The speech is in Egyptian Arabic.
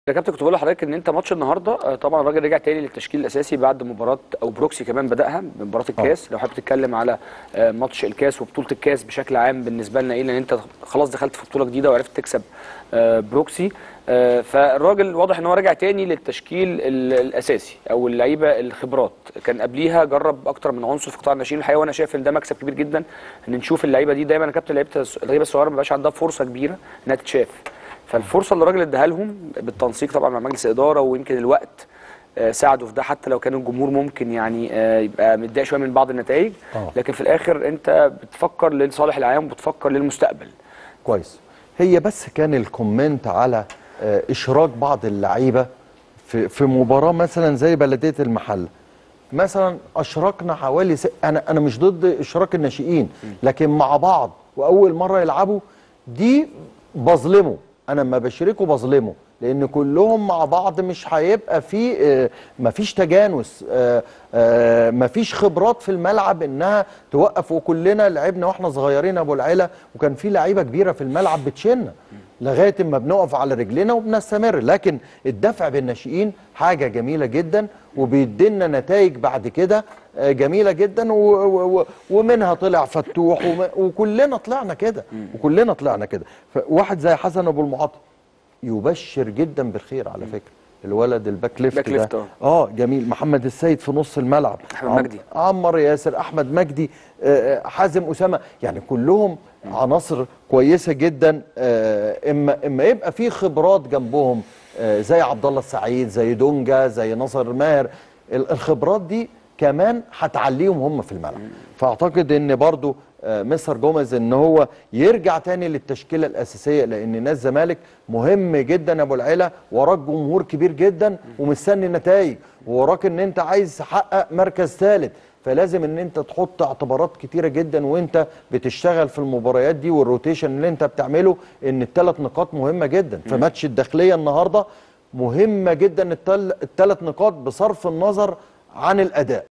يا كابتن كنت بقول لحضرتك ان انت ماتش النهارده آه، طبعا الراجل رجع تاني للتشكيل الاساسي بعد مباراه او بروكسي كمان بداها مباراه الكاس لو حابب تتكلم على آه، ماتش الكاس وبطوله الكاس بشكل عام بالنسبه لنا ايه لان انت خلاص دخلت في بطوله جديده وعرفت تكسب آه، بروكسي آه، فالراجل واضح ان هو راجع تاني للتشكيل ال- الاساسي او اللعيبه الخبرات كان قبليها جرب اكتر من عنصر في قطاع الناشئين الحقيقه وانا شايف ان ده مكسب كبير جدا ان نشوف اللعيبه دي دايما يا كابتن لعيبه اللعيبه الصغيره ما بيبقاش عندها فرصه كبيره انها تتشاف فالفرصه اللي الراجل اداها لهم بالتنسيق طبعا مع مجلس الاداره ويمكن الوقت آه، ساعدوا في ده حتى لو كان الجمهور ممكن يعني آه، يبقى متضايق شويه من بعض النتائج آه. لكن في الاخر انت بتفكر لصالح العام وبتفكر للمستقبل كويس هي بس كان الكومنت على آه، اشراك بعض اللعيبه في في مباراه مثلا زي بلديه المحله مثلا اشركنا حوالي س... انا انا مش ضد اشراك الناشئين لكن مع بعض واول مره يلعبوا دي بظلمه انا لما بشركه بظلمه لان كلهم مع بعض مش هيبقى في آه، مفيش تجانس آه، آه، مفيش خبرات في الملعب انها توقف وكلنا لعبنا واحنا صغيرين ابو العيله وكان في لعيبه كبيره في الملعب بتشيلنا لغايه ما بنقف على رجلنا وبنستمر لكن الدفع بالناشئين حاجه جميله جدا وبيدينا نتائج بعد كده آه، جميله جدا و و و ومنها طلع فتوح وم- وكلنا طلعنا كده وكلنا طلعنا كده واحد زي حسن ابو المعاطي يبشر جدا بالخير على فكره الولد الباك ليفت باك ليفت، ده اه. اه جميل محمد السيد في نص الملعب أحمد عم- مجدي. عمر ياسر احمد مجدي آه، آه، حازم اسامه يعني كلهم عناصر كويسه جدا آه، اما اما يبقى في خبرات جنبهم آه، زي عبد الله السعيد زي دونجا زي ناصر ماهر ال- الخبرات دي كمان هتعليهم هم في الملعب فاعتقد ان برضو آه، مستر جوميز ان هو يرجع تاني للتشكيله الاساسيه لان نادي الزمالك مهم جدا يا ابو العيله وراك جمهور كبير جدا ومستني نتائج ووراك ان انت عايز تحقق مركز ثالث فلازم ان انت تحط اعتبارات كتيره جدا وانت بتشتغل في المباريات دي والروتيشن اللي انت بتعمله ان الثلاث نقاط مهمه جدا في ماتش الداخليه النهارده مهمه جدا الثلاث نقاط بصرف النظر عن الاداء